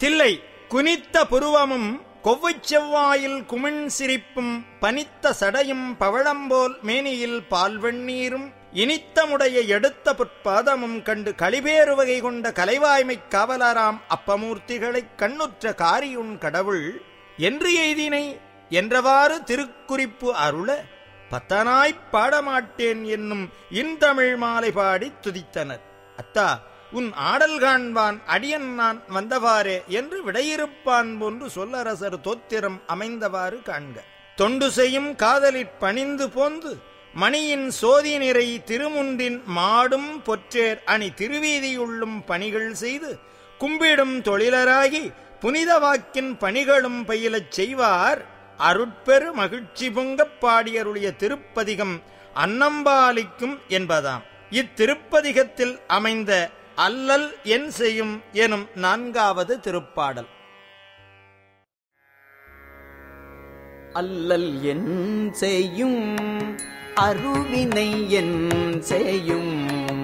தில்லை குனித்த புருவமும் கொவ்வைச் செவ்வாயில் குமிண் சிரிப்பும் பனித்த சடையும் பவழம்போல் மேனியில் பால்வெண்ணீரும் இனித்தமுடைய எடுத்த புற்பாதமும் கண்டு களிபேறு வகை கொண்ட கலைவாய்மைக் காவலராம் அப்பமூர்த்திகளைக் கண்ணுற்ற காரியுண் கடவுள் என்று எய்தினை என்றவாறு திருக்குறிப்பு அருள பத்தனாய்ப் பாடமாட்டேன் என்னும் இன்தமிழ் மாலை பாடித் துதித்தனர் அத்தா உன் ஆடல் காண்பான் அடியன் நான் வந்தவாறே என்று விடையிருப்பான் போன்று சொல்லரசர் தோத்திரம் அமைந்தவாறு காண்க தொண்டு செய்யும் காதலிற் பணிந்து போந்து மணியின் சோதி நிறை திருமுன்றின் மாடும் பொற்றேர் அணி திருவீதியுள்ளும் பணிகள் செய்து கும்பிடும் தொழிலராகி புனித வாக்கின் பணிகளும் பயிலச் செய்வார் அருட்பெரு மகிழ்ச்சி பொங்கப் பாடியருடைய திருப்பதிகம் அன்னம்பாலிக்கும் என்பதாம் இத்திருப்பதிகத்தில் அமைந்த அல்லல் என் செய்யும் எனும் நான்காவது திருப்பாடல் அல்லல் என் செய்யும் அருவினை என் செய்யும்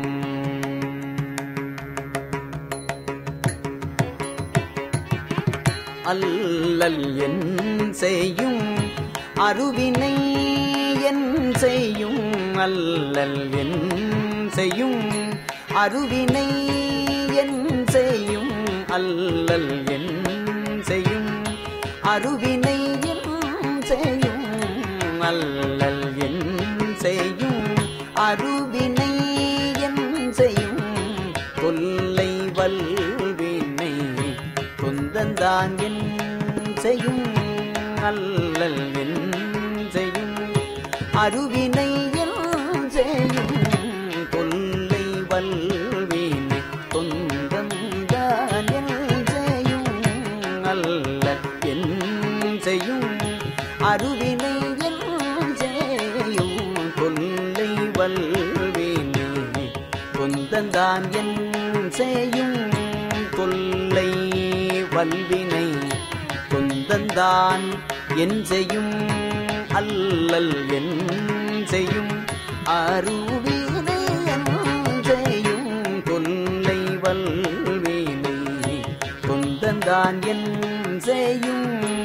அல்லல் என் செய்யும் அருவினை என் செய்யும் அல்லல் என் செய்யும் அருவினை என் செய்யும் அல்லல் என் செய்யும் அருவினை என் செய்யும் அல்லல் என் செய்யும் அருவினை என் செய்யும் கொல்லை வல்வினை கொந்தந்தான் என் செய்யும் அல்லல் என் செய்யும் அருவினை என் செய்யும் கொல்லை வல்வினை கொந்தந்தான் என் செய்யும் அல்ல என் செய்யும் அருவினை என் செய்யும் கொல்லை வல்வினை கொந்தந்தான் என் செய்யும் கொல்லை வல்வினை கொந்தந்தான் என் செய்யும் அல்லல் என் செய்யும் அருவினை என் செய்யும் கொல்லை வல்வினை கொந்தந்தான் என் செய்யும்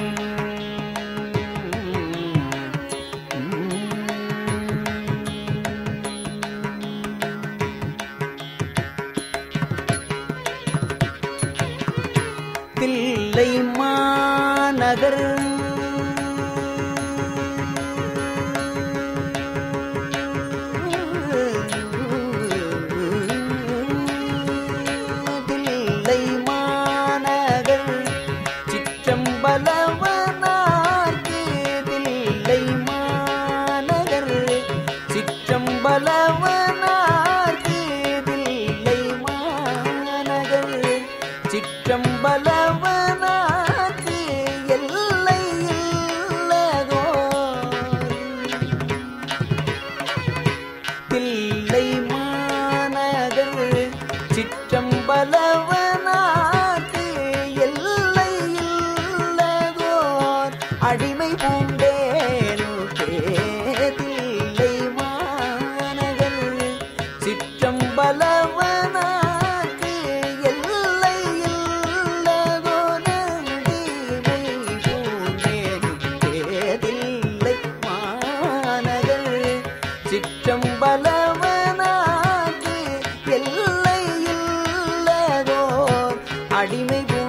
தில்லை மாநகர் தில்லை மாநகர் சிற்றம்பலவனார்க்கு தில்லை மாநகர் சிற்றம்பலவனார்க்கு தில்லை மாநகர் சிற்றம்பலவனார்க்கு எல்லை இல்லதோ தில்லை மாநகர் சிற்றம்பலவனாக்கு எல்லை இல்லதோர் அடிமை பூண்டேனுக்கே தில்லை மாநகர் சிற்றம்பலவனாக்கு எல்லை இல்லதோர் அடிமை பூண்டேனுக்கே தில்லை மாநகர் சிற்றம்பலவனாக்கு எல்லை இல்லதோர் அடிமை